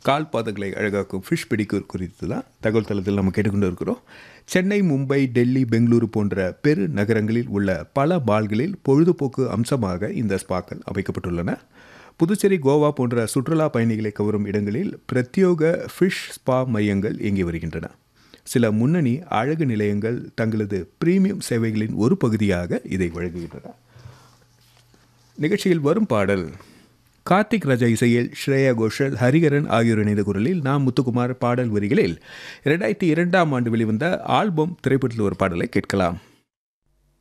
கால் பாதங்களை அழகாக்கும் ஃபிஷ் பிடிக்கூர் குறித்து தான் தகவல் தளத்தில் நம்ம கேட்டுக்கொண்டு இருக்கிறோம் சென்னை மும்பை டெல்லி பெங்களூரு போன்ற பெரு நகரங்களில் உள்ள பல பால்களில் பொழுதுபோக்கு அம்சமாக இந்த ஸ்பாக்கள் அமைக்கப்பட்டுள்ளன புதுச்சேரி கோவா போன்ற சுற்றுலா பயணிகளை கவரும் இடங்களில் பிரத்யோக ஃபிஷ் ஸ்பா மையங்கள் இயங்கி வருகின்றன சில முன்னணி அழகு நிலையங்கள் தங்களது பிரீமியம் சேவைகளின் ஒரு பகுதியாக இதை வழங்குகின்றன நிகழ்ச்சியில் வரும் பாடல் கார்த்திக் ராஜா இசையில் ஸ்ரேயா கோஷல் ஹரிகரன் ஆகியோர் இணைந்த குரலில் நாம் முத்துக்குமார் பாடல் வரிகளில் இரண்டாயிரத்தி இரண்டாம் ஆண்டு வெளிவந்த ஆல்பம் திரைப்படத்தில் ஒரு பாடலை கேட்கலாம்